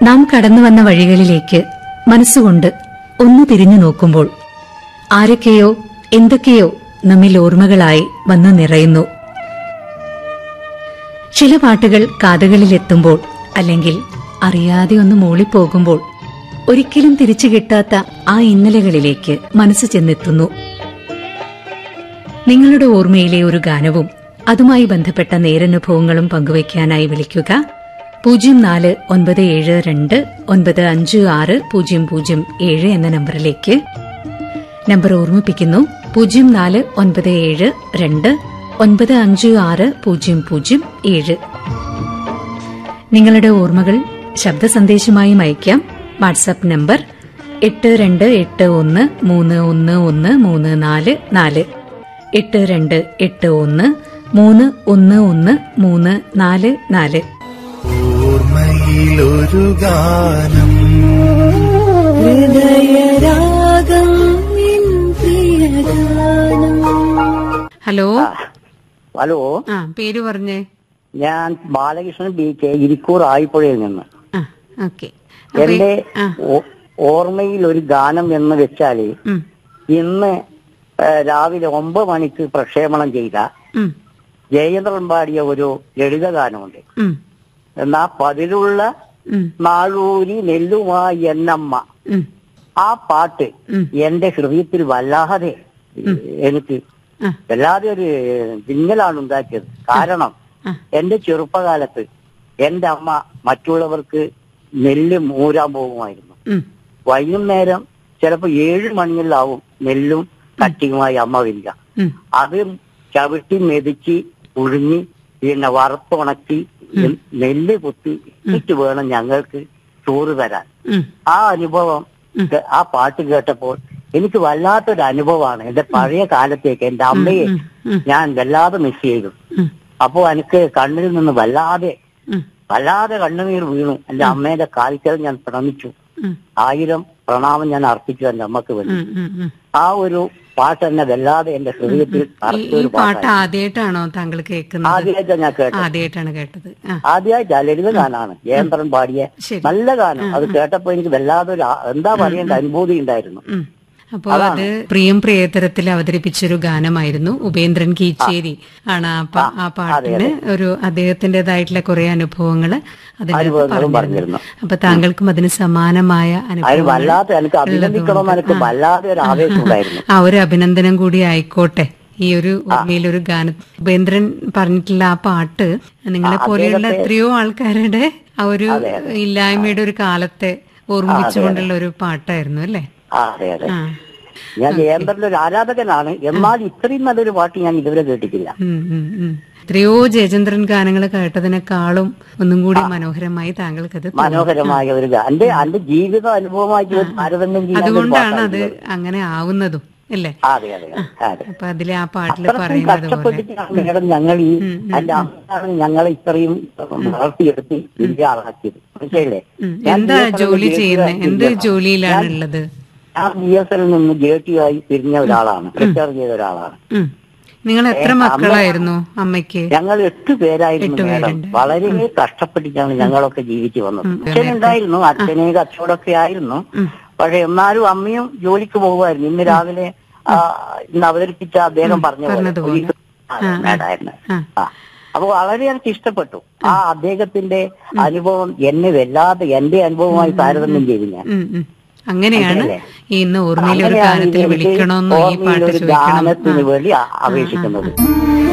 നാം കടന്നു വന്ന വഴികളിലേക്ക് മനസ്സുകൊണ്ട് ഒന്ന് തിരിഞ്ഞു നോക്കുമ്പോൾ ആരൊക്കെയോ എന്തൊക്കെയോ നമ്മിൽ ഓർമ്മകളായി വന്നു നിറയുന്നു ചില പാട്ടുകൾ കാതുകളിലെത്തുമ്പോൾ അല്ലെങ്കിൽ അറിയാതെ ഒന്ന് മൂളിപ്പോകുമ്പോൾ ഒരിക്കലും തിരിച്ചു കിട്ടാത്ത ആ ഇന്നലകളിലേക്ക് മനസ്സ് ചെന്നെത്തുന്നു നിങ്ങളുടെ ഓർമ്മയിലെ ഒരു ഗാനവും അതുമായി ബന്ധപ്പെട്ട നേരനുഭവങ്ങളും പങ്കുവയ്ക്കാനായി വിളിക്കുക പൂജ്യം നാല് ഒൻപത് ഏഴ് രണ്ട് ഒൻപത് അഞ്ച് ആറ് പൂജ്യം പൂജ്യം ഏഴ് എന്ന നമ്പറിലേക്ക് നമ്പർ ഓർമ്മിപ്പിക്കുന്നു പൂജ്യം നാല് ഒൻപത് ഏഴ് രണ്ട് ഒൻപത് അഞ്ച് ആറ് പൂജ്യം പൂജ്യം ഏഴ് നിങ്ങളുടെ ഓർമ്മകൾ ശബ്ദ സന്ദേശമായും അയക്കാം വാട്സാപ്പ് നമ്പർ എട്ട് രണ്ട് എട്ട് ഒന്ന് മൂന്ന് ഒന്ന് ഒന്ന് മൂന്ന് നാല് നാല് എട്ട് രണ്ട് എട്ട് ഒന്ന് മൂന്ന് ഒന്ന് ഒന്ന് മൂന്ന് നാല് നാല് ഓർമ്മയിലൊരു ഗാനം ഹൃദയരാഗം നിൻ പ്രിയഗാനം ഹലോ ഹലോ ആ പേര് പറഞ്ഞേ ഞാൻ ബാലകൃഷ്ണൻ ബി കെ ഇരിക്കൂർ ആയിപ്പുഴയിൽ നിന്ന് ആ ഓക്കെ എന്റെ ആ ഓ- ഓർമ്മയിൽ ഒരു ഗാനം എന്ന് വെച്ചാല് ഉം, ഇന്ന് ഏ, രാവിലെ ഒമ്പത് മണിക്ക് പ്രക്ഷേപണം ചെയ്ത ഉം, ജയേന്ദ്രൻ പാടിയ ഒരു ലളിത ഗാനമുണ്ട് ഉം, എന്നാ പതിലുള്ള ഉം, നാളൂരി നെല്ലുമായി എന്നമ്മ ഉം, ആ പാട്ട് ഉം. എന്റെ ഹൃദയത്തിൽ വല്ലാതെ എനിക്ക് ആ, വല്ലാതെ ഒരു വിങ്ങലാണ് ഉണ്ടാക്കിയത് കാരണം ആ. എന്റെ ചെറുപ്പകാലത്ത് എന്റെ അമ്മ മറ്റുള്ളവർക്ക് നെല്ല് മൂരാൻ പോകുമായിരുന്നു ഉം, വൈകുന്നേരം ചിലപ്പോ ഏഴ് മണികളിലാവും നെല്ലും കട്ടിയുമായി അമ്മ വരിക ഉം, അത് ചവിട്ടി മെതിച്ച് ഉഴുങ്ങി പിന്നെ വറുത്തുണക്കി നെല്ല് കുത്തി ഇട്ട് വേണം ഞങ്ങൾക്ക് ചോറ് തരാൻ ഉം, ആ അനുഭവം കേ- ആ പാട്ട് കേട്ടപ്പോൾ എനിക്ക് വല്ലാത്തൊരു അനുഭവമാണ് എന്റെ പഴയ കാലത്തേക്ക് എന്റെ അമ്മയെ ഉം, ഉം, ഞാൻ വല്ലാതെ മിസ് ചെയ്തു ഉം, അപ്പോ എനിക്ക് കണ്ണിൽ നിന്ന് വല്ലാതെ ഉം, വല്ലാതെ കണ്ണുനീർ വീണു എന്റെ അമ്മയുടെ കാൽക്കൽ ഞാൻ പ്രണമിച്ചു ഉം, ആയിരം പ്രണാമം ഞാൻ അർപ്പിച്ചു എന്റെ അമ്മക്ക് വേണ്ടി ഉം, ഉം, ഉം. ആ ഒരു പാട്ട് എന്നെ വല്ലാതെ എന്റെ ഹൃദയത്തിൽ ഈ- അർപ്പിച്ച ഈ ഒരു പാട്ട് പാട്ടാണ് ആദ്യമായിട്ടാണോ താങ്കൾ കേൾക്കുന്നത് ആദ്യമായിട്ട് ഞാൻ കേട്ടത് ആദ്യമായിട്ടാണ് കേട്ടത് ആ ആദ്യമായിട്ട് ലളിത ഗാനാണ് ജയന്ത്രൻ പാടിയ ശരി. നല്ല ഗാനം അത് കേട്ടപ്പോ എനിക്ക് വല്ലാതെ ഒരു ആ- എന്താ പറയേണ്ട അനുഭൂതി ഉണ്ടായിരുന്നു ഉം. അപ്പോ അത് പ്രിയം പ്രിയതരത്തിൽ അവതരിപ്പിച്ചൊരു ഗാനമായിരുന്നു ഉപേന്ദ്രൻ കീച്ചേരി ആണ് ആ പ- ആ പാട്ടിന് ഒരു അദ്ദേഹത്തിന്റേതായിട്ടുള്ള കുറെ അനുഭവങ്ങള് അതിനകത്ത് അനുഭവങ്ങളും പറഞ്ഞിരുന്നു പറഞ്ഞിരുന്നു. അപ്പൊ താങ്കൾക്കും അതിന് സമാനമായ അതിന് അനുഭവങ്ങൾ വല്ലാത്ത എനിക്ക് അഭിനന്ദിക്കണമെന്ന് എനിക്ക് വല്ലാതെ ഒരു ആവേശം ഉണ്ടായിരുന്നു ആ ഒരു അഭിനന്ദനം കൂടി ആയിക്കോട്ടെ ഈ ഒരു ഓർമ്മയിലൊരു ഗാനം ഉപേന്ദ്രൻ പറഞ്ഞിട്ടുള്ള ആ പാട്ട് നിങ്ങളെ പോലെയുള്ള എത്രയോ ആൾക്കാരുടെ ആ ഒരു ഇല്ലായ്മയുടെ ഒരു കാലത്തെ ഓർമ്മിച്ചുകൊണ്ടുള്ള ഒരു പാട്ടായിരുന്നു അല്ലേ ആ, അതെ അതെ ആ ഞാൻ ജയന്തറിന്റെ ഒരു ആരാധകനാണ് എന്നാൽ ഇത്രയും നല്ലൊരു പാട്ട് ഞാൻ ഇതുവരെ കേട്ടിട്ടില്ല ഉം, ഉം, ഉം. എത്രയോ ജയചന്ദ്രൻ ഗാനങ്ങൾ കേട്ടതിനേക്കാളും ഒന്നും കൂടി മനോഹരമായി താങ്കൾക്കത് തോന്നി. മനോഹരമായ ഒരു ഗാ- എന്റെ എന്റെ ജീവിത അനുഭവമായിട്ട് ഒരു താരതമ്യം ചെയ്യാൻ ഒരു അതുകൊണ്ടാണ് അത് പാട്ടാണ് ഇത്. അങ്ങനെ ആവുന്നതും അല്ലേ ആ, അതെ അതെ അതെ, അതെ അപ്പൊ അതിലെ ആ പാട്ടിൽ അത്രയും പറയുന്നത് പോലെ കഷ്ടപ്പെട്ടിട്ടാണ് മേഡം ഞങ്ങൾ ഈ എന്റെ അമ്മയാണ് ഞങ്ങളെ ഇത്രയും വളർത്തിയെടുത്ത് വലിയ ആളാക്കിയത് മനസ്സിലായില്ലേ ഉം. ഞാൻ എന്താ BSNL ജോലി ൽ ചെയ്യുന്നത് ജെ എന്ത് ടി ആയി ജോലിയിലാണ് ഉള്ളത് ഞാൻ ബി എസ് എല്ലിൽ നിന്ന് ജെ ടി ആയി പിരിഞ്ഞ ഒരാളാണ് റിട്ടയർ ചെയ്ത ഒരാളാണ് ഉം. നിങ്ങൾ എത്ര മക്കളായിരുന്നു അമ്മയ്ക്ക് ഞങ്ങൾ എട്ട് പേരായിരുന്നു എട്ട് മേഡം പേരുണ്ട്. വളരെ കഷ്ടപ്പെട്ടിട്ടാണ് ഞങ്ങളൊക്കെ ജീവിച്ചു വന്നത് അച്ഛനുണ്ടായിരുന്നു അച്ഛനെ കച്ചവടമൊക്കെ ആയിരുന്നു പക്ഷെ എന്നാലും അമ്മയും ജോലിക്ക് പോകുമായിരുന്നു ഇന്ന് രാവിലെ ആ, ഇന്ന് അവതരിപ്പിച്ച അദ്ദേഹം പറഞ്ഞ പോലെ പറഞ്ഞതുപോലെ. പോലീസ് മേഡായിരുന്നു ആ. ആ അപ്പൊ വളരെ എനിക്ക് ഇഷ്ടപ്പെട്ടു ആ അദ്ദേഹത്തിന്റെ അനുഭവം എന്നെ വല്ലാതെ എന്റെ അനുഭവമായി താരതമ്യം ചെയ്തു ഞാൻ ഉം, ഉം. അങ്ങനെയാണ് മനസ്സിലായില്ലേ? ഈ ഇന്ന് ഓർമ്മയിലെ ഒരു അങ്ങനെയാണ് ഗാനത്തിൽ എനിക്ക് വിളിക്കണമെന്നോ ഈ ഓർമ്മയിൽ പാട്ട് ഒരു ചോദിക്കണം ഗാനത്തിന് വേണ്ടി ആ- അപേക്ഷിക്കുന്നത്